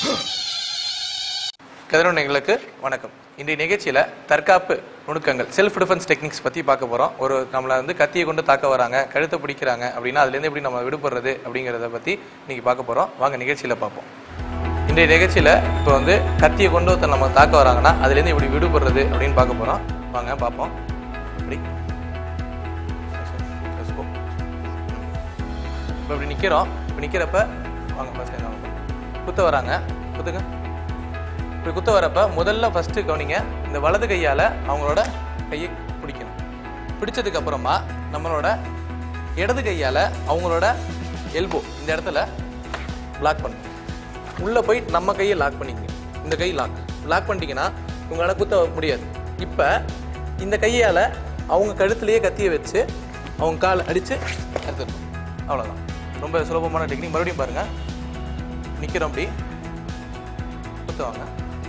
கதிரவனைகளுக்கு வணக்கம் இன்றைய நிகழ்ச்சியில் தற்காப்பு நுணுக்கங்கள் செல்ஃப் டிஃபென்ஸ் டெக்னிக்ஸ் பற்றி பார்க்க போகிறோம் ஒரு நம்மளை வந்து கத்தியை கொண்டு தாக்க வராங்க கழுத்தை பிடிக்கிறாங்க அப்படின்னா அதுலேருந்து எப்படி நம்ம விடுபடுறது அப்படிங்கிறத பற்றி இன்னைக்கு பார்க்க போகிறோம் வாங்க நிகழ்ச்சியில் பார்ப்போம் இன்றைய நிகழ்ச்சியில் இப்போ வந்து கத்தியை கொண்டு ஒருத்தர் நம்ம தாக்க வராங்கன்னா அதுலேருந்து எப்படி விடுபடுறது அப்படின்னு பார்க்க போகிறோம் வாங்க பார்ப்போம் இப்படி Let's go. இப்போ இப்படி நிற்கிறோம் இப்போ நிற்கிறப்ப வாங்க ஃபஸ்ட் வாங்க குத்த வராங்க குத்துங்க இப்படி குத்த வரப்ப முதல்ல ஃபஸ்ட்டு கவனிங்க இந்த வலது கையால் அவங்களோட கையை பிடிக்கணும் பிடிச்சதுக்கு அப்புறமா நம்மளோட இடது கையால் அவங்களோட எல்போ இந்த இடத்துல லாக் பண்ணணும் உள்ளே போய் நம்ம கையை லாக் பண்ணிக்கங்க இந்த கை லாக் லாக் பண்ணிட்டீங்கன்னா உங்களால் குத்த முடியாது இப்போ இந்த கையால் அவங்க கழுத்துலேயே கத்தியை வச்சு அவங்க கால் அடித்து எடுத்துடணும் அவ்வளோதான் ரொம்ப சுலபமான டெக்னிக் மறுபடியும் பாருங்கள் நிற்கிறோம் அப்படி குத்துவாங்க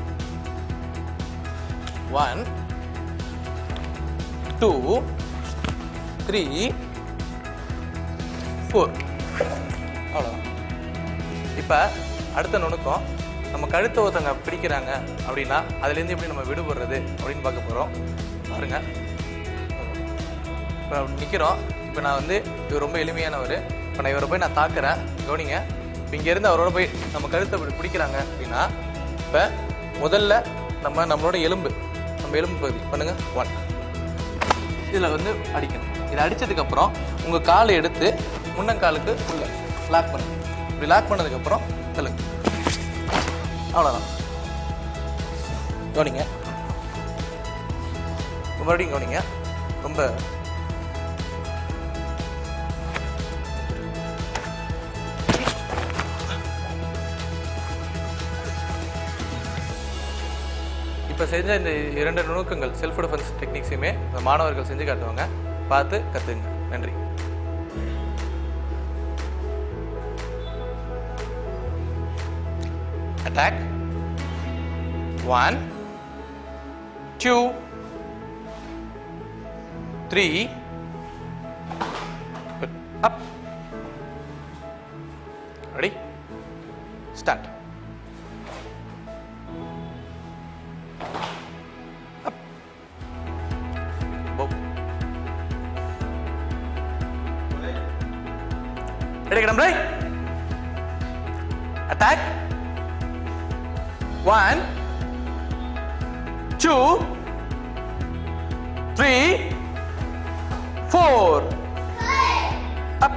ஒன் டூ த்ரீ ஃபோர் அவ்வளோதான் இப்போ அடுத்த நுணுக்கம் நம்ம கழுத்தை ஒருத்தங்க பிடிக்கிறாங்க அப்படின்னா அதுலேருந்து எப்படி நம்ம விடுபடுறது அப்படின்னு பார்க்க போகிறோம் பாருங்க இப்போ நிற்கிறோம் இப்போ நான் வந்து இவர் ரொம்ப எளிமையானவர் இப்போ நான் இவரை போய் நான் தாக்குறேன் கவனிங்க இப்போ இங்கேருந்து அவரோட போய் நம்ம கழுத்தை இப்படி பிடிக்கிறாங்க அப்படின்னா இப்போ முதல்ல நம்ம நம்மளோட எலும்பு நம்ம எலும்பு பகுதி பண்ணுங்க ஒன் இதில் வந்து அடிக்கணும் இதை அடித்ததுக்கப்புறம் உங்கள் காலை எடுத்து முன்னங்காலுக்கு உள்ள லாக் பண்ணுங்க இப்படி லாக் பண்ணதுக்கப்புறம் தள்ளுங்க அவ்வளோதான் கவனிங்க மறுபடியும் கவனிங்க ரொம்ப இப்போ செஞ்ச இந்த இரண்டு நுணுக்கங்கள் செல்ஃப் டிஃபென்ஸ் டெக்னிக்ஸையுமே இந்த மாணவர்கள் செஞ்சு காட்டுவாங்க பார்த்து கற்றுங்க நன்றி attack one two three up ready start Bob. Ready, get ready? Attack. One, two, three, four. Up.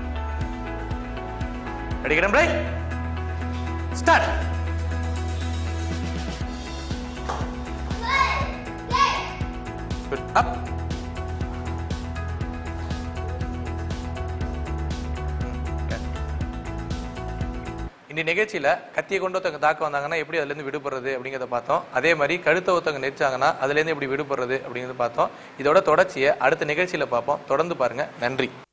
Ready, get ready? Start. Good. Up. இந்த நிகழ்ச்சியில் கத்தியை கொண்டு ஒருத்தவங்க தாக்க வந்தாங்கன்னா எப்படி அதுலேருந்து விடுபடுறது அப்படிங்கிறத பார்த்தோம் அதே மாதிரி கழுத்தை ஒருத்தவங்க நெரிச்சாங்கன்னா அதுலேருந்து எப்படி விடுபடுறது அப்படிங்கிறத பார்த்தோம் இதோட தொடர்ச்சியை அடுத்த நிகழ்ச்சியில் பார்ப்போம் தொடர்ந்து பாருங்க நன்றி